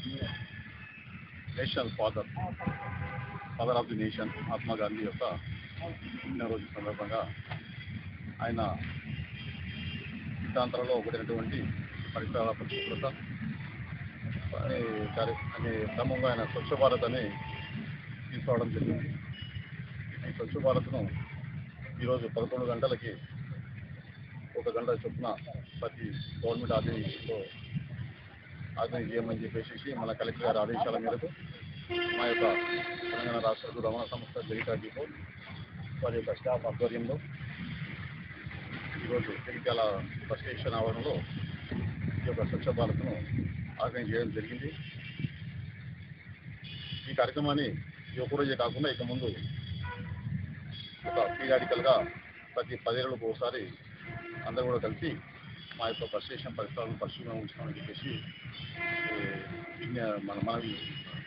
national father father of the nation Mahatma Gandhi యొక్క పుట్టినరోజు సందర్భంగా ఆయన సిద్ధాంతాలలో ఒకటైనటువంటి పరిసరాల పరిశుభ్రత అనే కార్య అనే క్రమంగా ఆయన స్వచ్ఛ భారత్ అని తీసుకోవడం జరిగింది ఈ స్వచ్ఛ భారత్ను ఈరోజు పదకొండు గంటలకి ఒక గంట చొప్పున ప్రతి గవర్నమెంట్ ఆర్గనైజేషన్లో ఆర్గనైజ్ చేయమని చెప్పేసి మన కలెక్టర్ గారి ఆదేశాల మేరకు మా యొక్క తెలంగాణ రాష్ట్ర రవాణా సంస్థ జగిత్యాల డిపో వారి యొక్క స్టాఫ్ ఆధ్వర్యంలో ఈరోజు జగిత్యాల బస్ స్టేషన్ ఆవరణలో ఈ యొక్క స్వచ్ఛ భారత్ను ఆర్గనైజ్ చేయడం జరిగింది ఈ కార్యక్రమాన్ని ఈ ఒక్కరోజే కాకుండా ఇక ముందు ఒక పీరియాడికల్గా ప్రతి పదేళ్ళకు ఒకసారి అందరూ కూడా కలిసి మా యొక్క బస్ స్టేషన్ పరిసరాలను పరిశుభ్రంగా ఉంచుతామని చెప్పేసి ఏ, విజ్ఞ- మన మనవి